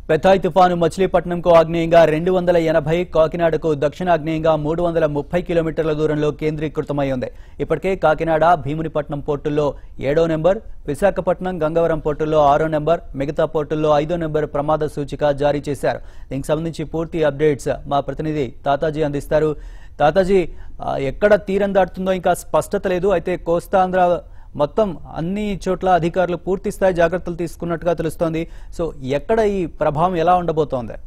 Phethai తుఫాను మచిలీపట్నంకు ఆగ్నేయంగా రెండు వందల ఎనభై కాకినాడకు దక్షిణాగ్నేయంగా మూడు వందల ముప్పై కిలోమీటర్ల దూరంలో కేంద్రీకృతమై ఉంది ఇప్పటికే కాకినాడ భీమునిపట్నం పోర్టుల్లో ఏడో నెంబర్ విశాఖపట్నం గంగవరం పోర్టుల్లో ఆరో నెంబర్ మిగతా పోర్టుల్లో ఐదో నెంబర్ ప్రమాద సూచిక జారీ చేశారు దీనికి సంబంధించి పూర్తి అప్డేట్స్ మా ప్రతినిధి తాతాజీ అందిస్తారు తాతాజీ ఆ, ఎక్కడ తీరం దాటుతుందో ఇంకా స్పష్టత లేదు అయితే కోస్తాంధ్ర మొత్తం అన్ని చోట్ల అధికారులు పూర్తి స్థాయి జాగ్రత్తలు తీసుకున్నట్టుగా తెలుస్తోంది సో ఎక్కడ ఈ ప్రభావం ఎలా ఉండబోతోంది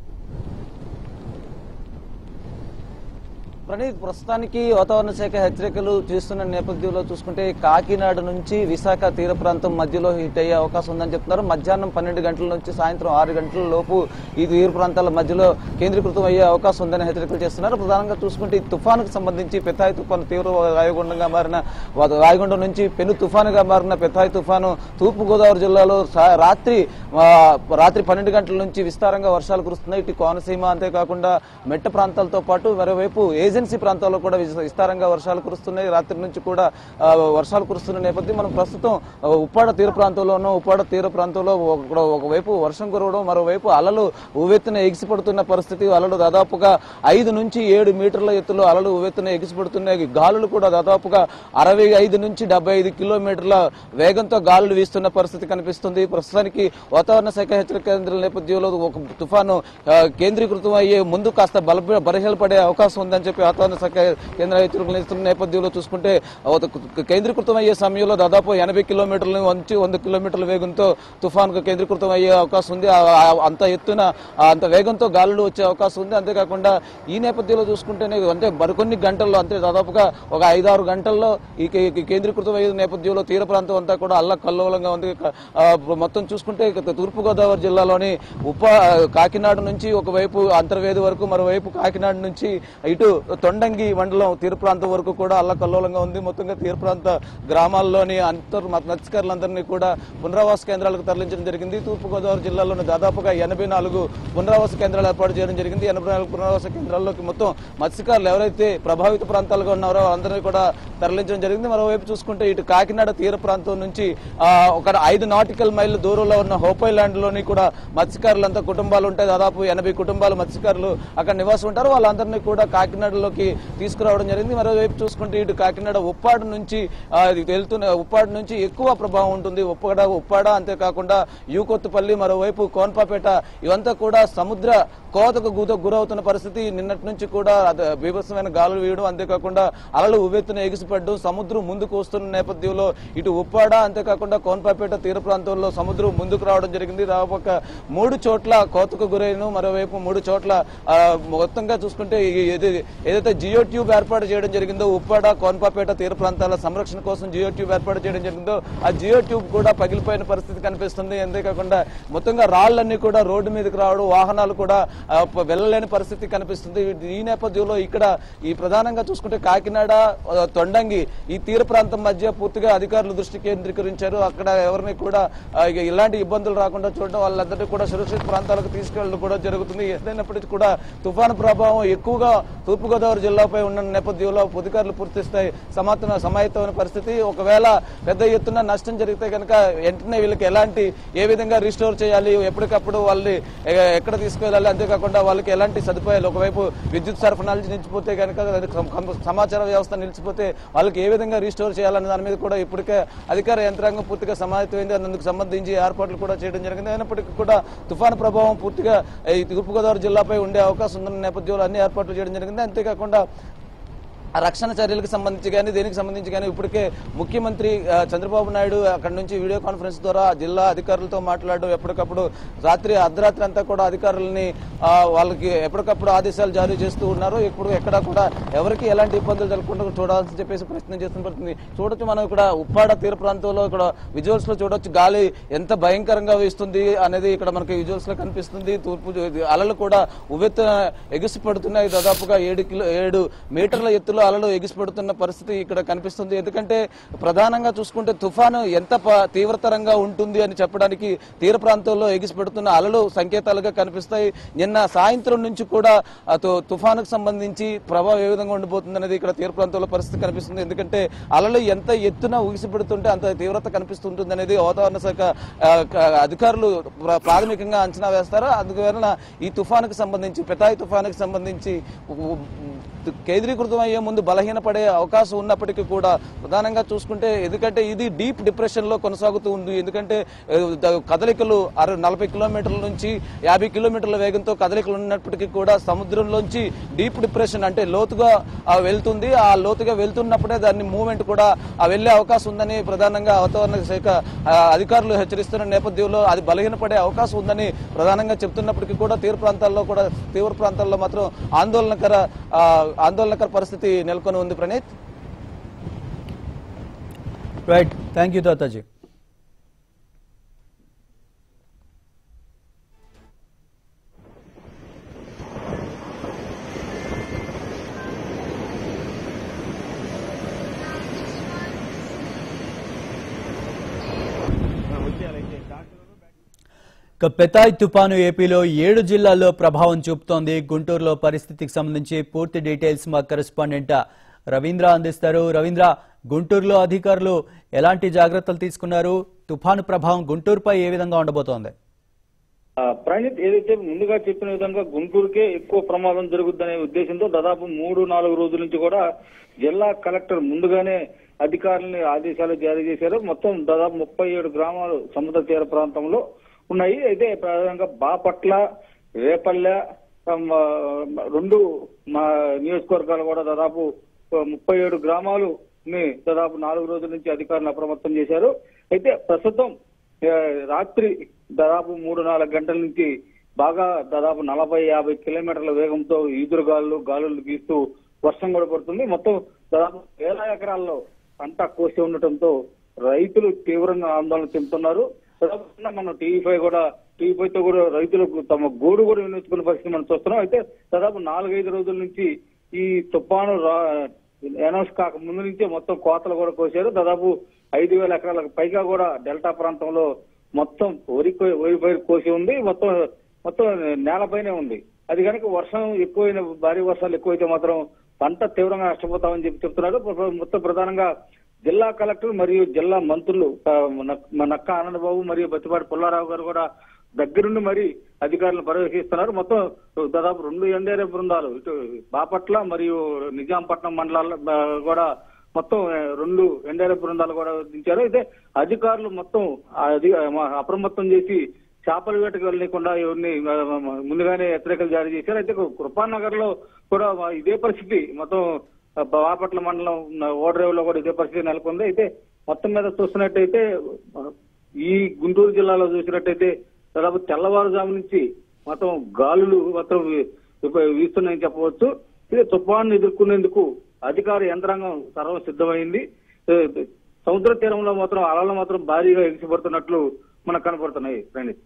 ప్రణీత్ ప్రస్తుతానికి వాతావరణ శాఖ హెచ్చరికలు చేస్తున్న నేపథ్యంలో చూసుకుంటే కాకినాడ నుంచి విశాఖ తీర ప్రాంతం మధ్యలో హిట్ అయ్యే అవకాశం ఉందని చెప్తున్నారు మధ్యాహ్నం పన్నెండు గంటల నుంచి సాయంత్రం ఆరు గంటల లోపు ఈ తీర ప్రాంతాల మధ్యలో కేంద్రీకృతం అయ్యే అవకాశం ఉందని హెచ్చరికలు చేస్తున్నారు ప్రధానంగా చూసుకుంటే ఈ తుఫానుకు సంబంధించి పెథాయ్ తుఫాను తీవ్ర వాయుగుండంగా మారిన వా- వాయుగుండం నుంచి పెను తుఫానుగా మారిన పెథాయ్ తుఫాను తూర్పు గోదావరి జిల్లాలో సా- రాత్రి ఆ, రాత్రి పన్నెండు గంటల నుంచి విస్తారంగా వర్షాలు కురుస్తున్నాయి ఇటు కోనసీమ అంతేకాకుండా మెట్ట ప్రాంతాలతో పాటు మరోవైపు ఏజెన్సీ ప్రాంతాల్లో కూడా విస్- విస్తారంగా వర్షాలు కురుస్తున్నాయి రాత్రి నుంచి కూడా ఆ, వర్షాలు కురుస్తున్న నేపథ్యం మనం ప్రస్తుతం ఆ, ఉప్పాడ తీర ప్రాంతంలోనూ ఉప్పాడ తీర ప్రాంతంలో ఒక- ఒకవైపు వర్షం కురవడం మరోవైపు అలలు ఉవ్వెత్తున ఎగిసిపడుతున్న పరిస్థితి అలలు దాదాపుగా ఐదు నుంచి ఏడు మీటర్ల ఎత్తులో అలలు ఉవ్వెత్తున ఎగిసిపడుతున్నాయి గాలులు కూడా దాదాపుగా అరవై ఐదు నుంచి డెబ్బై ఐదు కిలోమీటర్ల వేగంతో గాలులు వీస్తున్న పరిస్థితి కనిపిస్తుంది ప్రస్తుతానికి వాతావరణ శాఖ హెచ్చరిక కేంద్రాల నేపథ్యంలో ఒక తుఫాను ఆ, కేంద్రీకృతం అయ్యే ముందు కాస్త బల బలహీనపడే అవకాశం ఉందని చెప్పి వాతావరణ శాఖ కేంద్ర హెచ్చరికలు ఇస్తున్న నేపథ్యంలో చూసుకుంటే ఒక కేంద్రీకృతం అయ్యే సమయంలో దాదాపు ఎనభై కిలోమీటర్ల నుంచి వంద కిలోమీటర్ల వేగంతో తుఫాను కేంద్రీకృతం అయ్యే అవకాశం ఉంది ఆ- ఆ- అంత ఎత్తున ఆ అంత వేగంతో గాలులు వచ్చే అవకాశం ఉంది అంతేకాకుండా ఈ నేపథ్యంలో చూసుకుంటేనే అంటే మరికొన్ని గంటల్లో అంటే దాదాపుగా ఒక ఐదారు గంటల్లో ఈ కే- ఈ కేంద్రీకృతం అయ్యే నేపథ్యంలో తీర ప్రాంతం అంతా కూడా అల్ల కల్లోలంగా ఉంది ఆ, మొత్తం చూసుకుంటే ఇక తూర్పు గోదావరి జిల్లాలోని ఉప కాకినాడ నుంచి ఒకవైపు అంతర్వేది వరకు మరోవైపు కాకినాడ నుంచి ఇటు తొండంగి మండలం తీర ప్రాంతం వరకు కూడా అల్ల కల్లోలంగా ఉంది మొత్తంగా తీర ప్రాంత గ్రామాల్లోని అంతర్ మత్స్యకారులందరినీ కూడా పునరావాస కేంద్రాలకు తరలించడం జరిగింది తూర్పు గోదావరి జిల్లాలోని దాదాపుగా ఎనభై నాలుగు పునరావాస కేంద్రాలు ఏర్పాటు చేయడం జరిగింది ఎనభై నాలుగు పునరావాస కేంద్రాల్లోకి మొత్తం మత్స్యకారులు ఎవరైతే ప్రభావిత ప్రాంతాలుగా ఉన్నారో అందరినీ కూడా తరలించడం జరిగింది మరోవైపు చూసుకుంటే ఇటు కాకినాడ తీర ప్రాంతం నుంచి ఆ, ఒక ఐదు నాటికల్ మైళ్ళ దూరంలో ఉన్న హోపై ల్యాండ్ లోని కూడా మత్స్యకారులంతా కుటుంబాలు ఉంటాయి దాదాపు ఎనభై కుటుంబాలు మత్స్యకారులు అక్కడ నివాసం ఉంటారు వాళ్ళందరినీ కూడా కాకినాడలోకి తీసుకురావడం జరిగింది మరోవైపు చూసుకుంటే ఇటు కాకినాడ ఉప్పాడు నుంచి ఆ, ఇది వెళ్తున్న ఉప్పాడు నుంచి ఎక్కువ ప్రభావం ఉంటుంది ఉప్పాడ ఉప్పాడ అంతేకాకుండా యూకొత్తుపల్లి మరోవైపు కోన్పాపేట ఇవంతా కూడా సముద్ర కోతకు గుద గురవుతున్న పరిస్థితి నిన్నటి నుంచి కూడా అది బీభత్సమైన గాలులు వేయడం అంతేకాకుండా అలలు ఉవ్వెత్తున ఎగిసిపడడం సముద్రం ముందుకు వస్తున్న నేపథ్యంలో ఇటు ఉప్పాడ అంతేకాకుండా కోన్పాపేట తీర ప్రాంతంలో సముద్రం ముందుకు రావడం జరిగింది దాదాపు మూడు చోట్ల కోతకు గురైన మరోవైపు మూడు చోట్ల ఆ, మొత్తంగా చూసుకుంటే ఈ- ఏది- ఏదైతే జియో ట్యూబ్ ఏర్పాటు చేయడం జరిగిందో ఉప్పాడ కోన్పాపేట తీర ప్రాంతాల సంరక్షణ కోసం జియో ట్యూబ్ ఏర్పాటు చేయడం జరిగిందో ఆ జియో ట్యూబ్ కూడా పగిలిపోయిన పరిస్థితి కనిపిస్తుంది అంతేకాకుండా మొత్తంగా రాళ్లన్నీ కూడా రోడ్డు మీదకి రావడం వాహనాలు కూడా ఆ, ప- వెళ్ళలేని పరిస్థితి కనిపిస్తుంది ఈ నేపథ్యంలో ఇక్కడ ఈ ప్రధానంగా చూసుకుంటే కాకినాడ ఆ, తొండంగి ఈ తీర ప్రాంతం మధ్య పూర్తిగా అధికారులు దృష్టి కేంద్రీకరించారు అక్కడ ఎవరిని కూడా ఆ, ఇక ఇలాంటి ఇబ్బందులు రాకుండా చూడడం వాళ్ళందరినీ కూడా సురక్షిత ప్రాంతాలకు తీసుకెళ్ళడం కూడా జరుగుతుంది ఏదైనప్పటికీ కూడా తుఫాను ప్రభావం ఎక్కువగా తూర్పుగోదావరి జిల్లాపై ఉన్న నేపథ్యంలో అధికారులు పూర్తి స్థాయి సమాతన సమాయత్తమైన పరిస్థితి ఒకవేళ పెద్ద ఎత్తున నష్టం జరిగితే కనుక వెంటనే వీళ్ళకి ఎలాంటి ఏ విధంగా రిస్టోర్ చేయాలి ఎప్పటికప్పుడు వాళ్ళని ఎ- ఎక్కడ తీసుకెళ్ళాలి అంతేకాకుండా వాళ్ళకి ఎలాంటి సదుపాయాలు ఒకవైపు విద్యుత్ సరఫరా నిలిచిపోతే కనుక అది సమ- కం- సమాచార వ్యవస్థ నిలిచిపోతే వాళ్ళకి ఏ విధంగా రిస్టోర్ చేయాలనే దాని మీద కూడా ఇప్పటికే అధికార యంత్రాంగం పూర్తిగా సమాయత్తమైంది అందుకు సంబంధించి ఏర్పాట్లు కూడా చేయడం జరిగింది అయినప్పటికీ కూడా తుఫాను ప్రభావం పూర్తిగా ఈ తూర్పుగోదావరి జిల్లాపై ఉండే అవకాశం ఉన్న నేపథ్యంలో అన్ని ఏర్పాట్లు చేయడం జరిగింది అంతేకాకుండా ఆ రక్షణ చర్యలకు సంబంధించి కానీ దేనికి సంబంధించి కానీ ఇప్పటికే ముఖ్యమంత్రి ఆ, చంద్రబాబు నాయుడు అక్కడి నుంచి వీడియో కాన్ఫరెన్స్ ద్వారా జిల్లా అధికారులతో మాట్లాడడం ఎప్పటికప్పుడు రాత్రి అర్ధరాత్రి అంతా కూడా అధికారులని ఆ, వాళ్ళకి ఎప్పటికప్పుడు ఆదేశాలు జారీ చేస్తూ ఉన్నారు ఇప్పుడు ఎక్కడ కూడా ఎవరికి ఎలాంటి ఇబ్బందులు జరగకుండా చూడాలని చెప్పేసి ప్రయత్నం చేస్తున్న పడుతుంది చూడొచ్చు మనం ఇక్కడ ఉప్పాడ తీర ప్రాంతంలో ఇక్కడ విజువల్స్ లో చూడొచ్చు గాలి ఎంత భయంకరంగా వీస్తుంది అనేది ఇక్కడ మనకి విజువల్స్ లో కనిపిస్తుంది తూర్పు అలలు కూడా ఉవ్వెత్తున ఎగిసి పడుతున్నాయి దాదాపుగా ఏడు కిలో ఏడు మీటర్ల ఎత్తులో మధ్యలో అలలు ఎగిసిపడుతున్న పరిస్థితి ఇక్కడ కనిపిస్తుంది ఎందుకంటే ప్రధానంగా చూసుకుంటే తుఫాను ఎంత ప- తీవ్రతరంగా ఉంటుంది అని చెప్పడానికి తీర ప్రాంతాల్లో ఎగిసిపడుతున్న అలలు సంకేతాలుగా కనిపిస్తాయి నిన్న సాయంత్రం నుంచి కూడా ఆ తు- తుఫానుకు సంబంధించి ప్రభావం ఏ విధంగా ఉండిపోతుంది అనేది ఇక్కడ తీర ప్రాంతాల్లో పరిస్థితి కనిపిస్తుంది ఎందుకంటే అలలు ఎంత ఎత్తున ఊగిసిపెడుతుంటే అంత తీవ్రత కనిపిస్తుంటుంది అనేది వాతావరణ శాఖ ఆ, క- అధికారులు ప్ర- ప్రాథమికంగా అంచనా వేస్తారు అందువలన ఈ తుఫానుకు సంబంధించి పెతాయి తుఫానుకు సంబంధించి ఉ- ఉ- కేంద్రీకృతం అయ్యే ముందు బలహీనపడే అవకాశం ఉన్నప్పటికీ కూడా ప్రధానంగా చూసుకుంటే ఎందుకంటే ఇది డీప్ డిప్రెషన్ లో కొనసాగుతూ ఉంది ఎందుకంటే ఏ, ద- కదలికలు అర నలభై కిలోమీటర్ల నుంచి యాభై కిలోమీటర్ల వేగంతో కదలికలు ఉన్నప్పటికీ కూడా సముద్రంలోంచి డీప్ డిప్రెషన్ అంటే లోతుగా ఆ, వెళ్తుంది ఆ లోతుగా వెళ్తున్నప్పుడే దాన్ని మూవ్మెంట్ కూడా ఆ వెళ్లే అవకాశం ఉందని ప్రధానంగా వాతావరణ శాఖ ఆ, అధికారులు హెచ్చరిస్తున్న నేపథ్యంలో అది బలహీనపడే అవకాశం ఉందని ప్రధానంగా చెప్తున్నప్పటికీ కూడా తీర ప్రాంతాల్లో కూడా తీవ్ర ప్రాంతాల్లో మాత్రం ఆందోళనకర ఆ, ఆందోళనకర పరిస్థితి నెలకొని ఉంది Praneeth right thank you Tataji ఇక పెతాయ్ తుపాను ఏపీలో ఏడు జిల్లాల్లో ప్రభావం చూపుతోంది గుంటూరులో పరిస్థితికి సంబంధించి పూర్తి డీటెయిల్స్ మా కరెస్పాండెంట్ రవీంద్ర అందిస్తారు రవీంద్ర గుంటూరులో అధికారులు ఎలాంటి జాగ్రత్తలు తీసుకున్నారు తుఫాను ప్రభావం గుంటూరుపై ఏ విధంగా ఉండబోతోంది ఆ, ప్రణీత్ ఏదైతే ముందుగా చెప్పిన విధంగా గుంటూరుకే ఎక్కువ ప్రమాదం జరుగుద్దనే ఉద్దేశంతో దాదాపు మూడు నాలుగు రోజుల నుంచి కూడా జిల్లా కలెక్టర్ ముందుగానే అధికారులని ఆదేశాలు జారీ చేశారు మొత్తం దాదాపు ముప్పై ఏడు గ్రామాలు సముద్ర తీర ప్రాంతంలో ఉన్నాయి అయితే ప్రధానంగా బాపట్ల రేపల్లె ఆమ్, ఆ, రెండు మా నియోజకవర్గాలు కూడా దాదాపు ముప్పై ఏడు గ్రామాలు దాదాపు నాలుగు రోజుల నుంచి అధికారులు అప్రమత్తం చేశారు అయితే ప్రస్తుతం ఆ, రాత్రి దాదాపు మూడు నాలుగు గంటల నుంచి బాగా దాదాపు నలభై యాభై కిలోమీటర్ల వేగంతో ఈదురుగాలు గాలులు గీస్తూ వర్షం కూడా పడుతుంది మొత్తం దాదాపు వేల ఎకరాల్లో పంట కోసి ఉండటంతో రైతులు తీవ్రంగా ఆందోళన చెందుతున్నారు దాదాపు నిన్న మనం టీవీ ఫైవ్ కూడా టీవీ ఫైవ్ తో కూడా రైతులకు తమ గోడు కూడా వినియోగించుకునే పరిస్థితి మనం చూస్తున్నాం అయితే దాదాపు నాలుగైదు రోజుల నుంచి ఈ తుఫాను అనౌన్స్ కాక ముందు నుంచే మొత్తం కోతలు కూడా కోసారు దాదాపు ఐదు వేల ఎకరాలకు పైగా కూడా డెల్టా ప్రాంతంలో మొత్తం వరి కో- వరి పైరు కోసి ఉంది మొత్తం మొత్తం నేలపైనే ఉంది అది కనుక వర్షం ఎక్కువైన భారీ వర్షాలు ఎక్కువైతే మాత్రం పంట తీవ్రంగా నష్టపోతామని చెప్పి చెప్తున్నారు ప్ర- మొత్తం ప్రధానంగా జిల్లా కలెక్టర్ మరియు జిల్లా మంత్రులు ఆ, నక్- మన నక్క ఆనందబాబు మరియు బతిపాటి పుల్లారావు గారు కూడా దగ్గరుండి మరి అధికారులను పర్యవేక్షిస్తున్నారు మొత్తం దాదాపు రెండు ఎన్డీఆర్ఏ బృందాలు ఇటు బాపట్ల మరియు నిజాంపట్నం మండలాల్లో ఆ, కూడా మొత్తం ఆ, రెండు ఎన్డీఆర్ఎఫ్ బృందాలు కూడా దించారు అయితే అధికారులు మొత్తం ఆ అధి- మా- అప్రమత్తం చేసి చేపల వేటకు వెళ్ళకుండా ఎవరిని ఆ, ముందుగానే హెచ్చరికలు జారీ చేశారు అయితే కృపానగర్ లో కూడా ఇదే పరిస్థితి మొత్తం ఆ, బాపట్ల మండలం ఓడరేవు లో కూడా ఇదే పరిస్థితి నెలకొంది అయితే మొత్తం మీద చూస్తున్నట్టయితే ఆ, ఈ గుంటూరు జిల్లాలో చూసినట్టయితే దాదాపు తెల్లవారుజాము నుంచి మొత్తం గాలులు మొత్తం వీ- వీ- వీస్తున్నాయని చెప్పవచ్చు ఇది తుఫాను ఎదుర్కొనేందుకు అధికార యంత్రాంగం సర్వం సిద్ధమైంది ఏ, సముద్ర తీరంలో మాత్రం అలలు మాత్రం భారీగా ఎగిసిపడుతున్నట్లు మనకు కనపడుతున్నాయి ప్రణీత్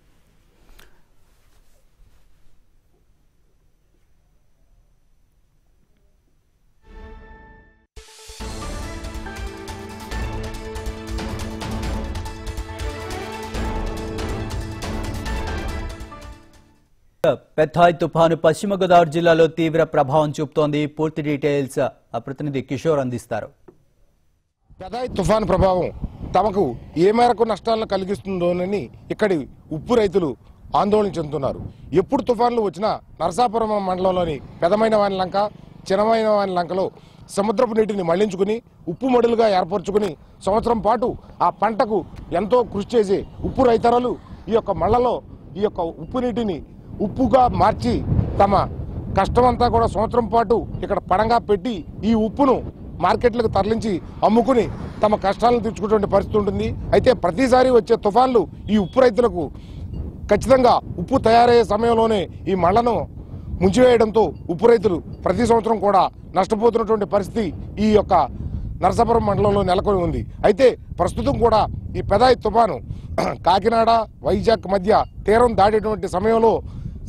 పెథాయ్ తుఫాను పశ్చిమ గోదావరి జిల్లాలో తీవ్ర ప్రభావం చూపుతోంది పూర్తి డీటెయిల్స్ ఆ ప్రతినిధి కిషోర్ అందిస్తారు పెదాయి తుఫాను ప్రభావం తమకు ఏ మేరకు నష్టాలను కలిగిస్తుందోనని ఇక్కడి ఉప్పు రైతులు ఆందోళన చెందుతున్నారు ఎప్పుడు తుఫాన్లు వచ్చినా నరసాపురం మండలంలోని పెదమైన వాని లంక చిన్నమైన వాని లంకలో సముద్రపు నీటిని మళ్లించుకుని ఉప్పు మడులుగా ఏర్పరచుకుని సంవత్సరం పాటు ఆ పంటకు ఎంతో కృషి చేసి ఉప్పు రైతరులు ఈ యొక్క మళ్ళలో ఈ యొక్క ఉప్పు నీటిని ఉప్పుగా మార్చి తమ కష్టమంతా కూడా సంవత్సరం పాటు ఇక్కడ పడంగా పెట్టి ఈ ఉప్పును మార్కెట్లకు తరలించి అమ్ముకుని తమ కష్టాలను తీర్చుకునే పరిస్థితి ఉంటుంది అయితే ప్రతిసారి వచ్చే తుఫాన్లు ఈ ఉప్పు రైతులకు ఖచ్చితంగా ఉప్పు తయారయ్యే సమయంలోనే ఈ మళ్లను ముంచివేయడంతో ఉప్పు రైతులు ప్రతి సంవత్సరం కూడా నష్టపోతున్నటువంటి పరిస్థితి ఈ యొక్క నరసాపురం మండలంలో నెలకొని ఉంది అయితే ప్రస్తుతం కూడా ఈ పెదాయి తుఫాను కాకినాడ వైజాగ్ మధ్య తీరం దాటేటువంటి సమయంలో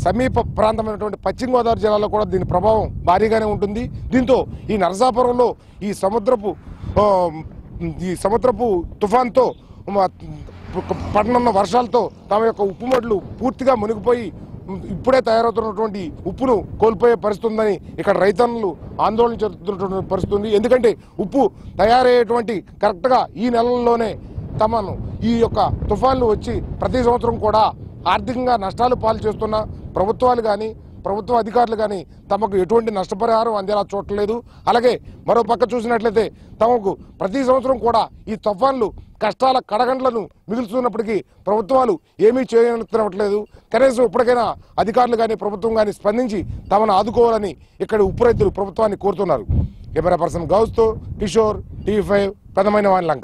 సమీప ప్రాంతమైనటువంటి పశ్చిమ గోదావరి జిల్లాలో కూడా దీని ప్రభావం భారీగానే ఉంటుంది దీంతో ఈ నరసాపురంలో ఈ సముద్రపు ఆ, ఈ సముద్రపు తుఫాన్తో మ- పడనున్న వర్షాలతో తమ యొక్క ఉప్పుమడ్లు పూర్తిగా మునిగిపోయి ఇప్పుడే తయారవుతున్నటువంటి ఉప్పును కోల్పోయే పరిస్థితి ఉందని ఇక్కడ రైతన్నులు ఆందోళన చెందుతున్నటువంటి పరిస్థితి ఉంది ఎందుకంటే ఉప్పు తయారయ్యేటువంటి కరెక్ట్గా ఈ నెలల్లోనే తమను ఈ యొక్క తుఫాన్లు వచ్చి ప్రతి సంవత్సరం కూడా ఆర్థికంగా నష్టాలు పాలు చేస్తున్న ప్రభుత్వాలు కానీ ప్రభుత్వ అధికారులు కానీ తమకు ఎటువంటి నష్టపరిహారం అందేలా చూడలేదు అలాగే మరో పక్క చూసినట్లయితే తమకు ప్రతి సంవత్సరం కూడా ఈ తుఫాన్లు కష్టాల కడగండ్లను మిగులుతున్నప్పటికీ ప్రభుత్వాలు ఏమీ చేయనట్లేదు కనీసం ఇప్పటికైనా అధికారులు కానీ ప్రభుత్వం కానీ స్పందించి తమను ఆదుకోవాలని ఇక్కడ ఉప్పు రైతులు ప్రభుత్వాన్ని కోరుతున్నారు కెమెరా పర్సన్ గౌస్తో Kishore TV five Pedamaina Vani Lanka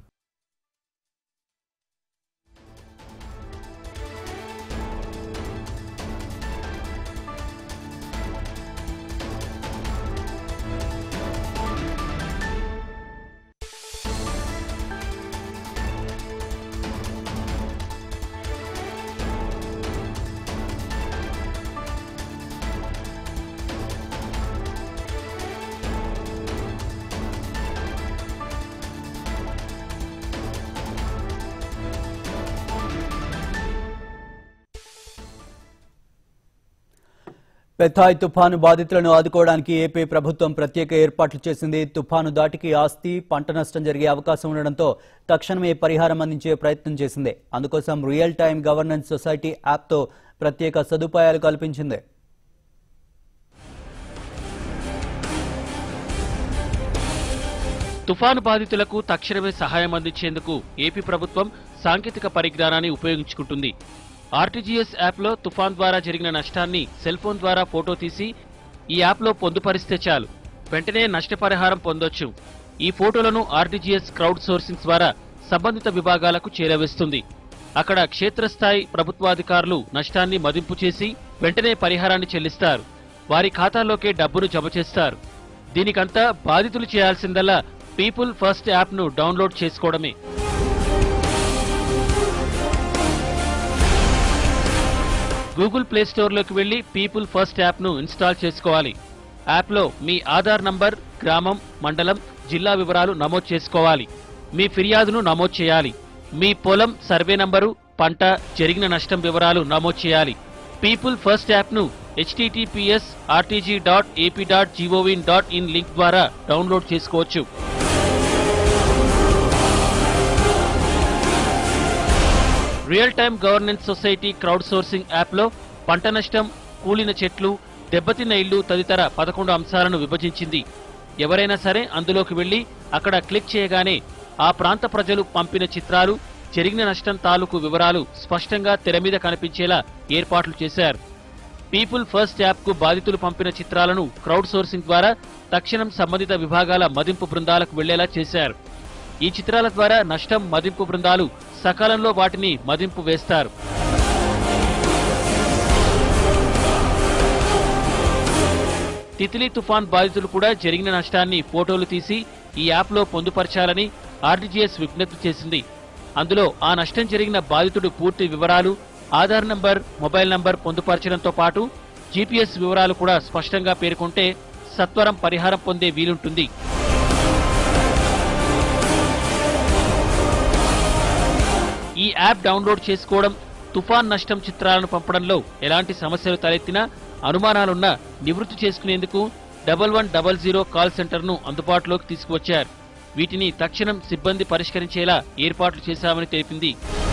Phethai తుఫాను బాధితులను ఆదుకోవడానికి ఏపీ ప్రభుత్వం ప్రత్యేక ఏర్పాట్లు చేసింది తుఫాను దాటికి ఆస్తి పంట నష్టం జరిగే అవకాశం ఉండడంతో తక్షణమే పరిహారం అందించే ప్రయత్నం చేసింది అందుకోసం రియల్ టైం గవర్నెన్స్ సొసైటీ యాప్తో ప్రత్యేక సదుపాయాలు కల్పించింది తుఫాను బాధితులకు తక్షణమే సహాయం అందించేందుకు ఏపీ ప్రభుత్వం సాంకేతిక పరిజ్ఞానాన్ని ఉపయోగించుకుంటుంది ఆర్టీజీఎస్ యాప్లో తుఫాన్ ద్వారా జరిగిన నష్టాన్ని సెల్ ఫోన్ ద్వారా ఫోటో తీసి ఈ యాప్లో పొందుపరిస్తే చాలు వెంటనే నష్టపరిహారం పొందొచ్చు ఈ ఫోటోలను ఆర్టీజీఎస్ క్రౌడ్ సోర్సింగ్ ద్వారా సంబంధిత విభాగాలకు చేరవేస్తుంది అక్కడ క్షేత్రస్థాయి ప్రభుత్వాధికారులు నష్టాన్ని మదింపు చేసి వెంటనే పరిహారాన్ని చెల్లిస్తారు వారి ఖాతాల్లోకే డబ్బును జమ చేస్తారు దీనికంతా బాధితులు చేయాల్సిందల్లా పీపుల్ ఫస్ట్ యాప్ను డౌన్లోడ్ చేసుకోవడమే గూగుల్ ప్లే స్టోర్లోకి వెళ్లి పీపుల్ ఫస్ట్ యాప్ను ఇన్స్టాల్ చేసుకోవాలి యాప్లో మీ ఆధార్ నంబర్ గ్రామం మండలం జిల్లా వివరాలు నమోదు చేసుకోవాలి మీ ఫిర్యాదును నమోదు చేయాలి మీ పొలం సర్వే నంబరు పంట జరిగిన నష్టం వివరాలు నమోదు చేయాలి పీపుల్ ఫస్ట్ యాప్ను HTTPS RTG dot AP dot జీఓవిన్ డాట్ ఇన్ లింక్ ద్వారా డౌన్లోడ్ చేసుకోవచ్చు real time governance society crowd sourcing యాప్లో పంట నష్టం కూలిన చెట్లు దెబ్బతిన్న ఇల్లు తదితర పదకొండు అంశాలను విభజించింది ఎవరైనా సరే అందులోకి వెళ్లి అక్కడ క్లిక్ చేయగానే ఆ ప్రాంత ప్రజలు పంపిన చిత్రాలు జరిగిన నష్టం తాలూకు వివరాలు స్పష్టంగా తెర మీద కనిపించేలా ఏర్పాట్లు చేశారు పీపుల్ ఫస్ట్ యాప్ కు బాధితులు పంపిన చిత్రాలను క్రౌడ్ సోర్సింగ్ ద్వారా తక్షణం సంబంధిత విభాగాల మదింపు బృందాలకు వెళ్లేలా చేశారు ఈ చిత్రాల ద్వారా నష్టం మదింపు బృందాలు సకాలంలో వాటిని మదింపు వేస్తారు తిత్లీ తుఫాన్ బాధితులు కూడా జరిగిన నష్టాన్ని ఫోటోలు తీసి ఈ యాప్లో పొందుపరచాలని ఆర్టీజీఎస్ విజ్ఞప్తి చేసింది అందులో ఆ నష్టం జరిగిన బాధితుడు పూర్తి వివరాలు ఆధార్ నంబర్ మొబైల్ నంబర్ పొందుపరచడంతో పాటు జీపీఎస్ వివరాలు కూడా స్పష్టంగా పేర్కొంటే సత్వరం పరిహారం పొందే వీలుంటుంది ఈ యాప్ డౌన్లోడ్ చేసుకోవడం తుఫాన్ నష్టం చిత్రాలను పంపడంలో ఎలాంటి సమస్యలు తలెత్తినా అనుమానాలున్నా నివృత్తి చేసుకునేందుకు double one double zero call సెంటర్ను అందుబాటులోకి తీసుకువచ్చారు వీటిని తక్షణం సిబ్బంది పరిష్కరించేలా ఏర్పాట్లు చేశామని తెలిపింది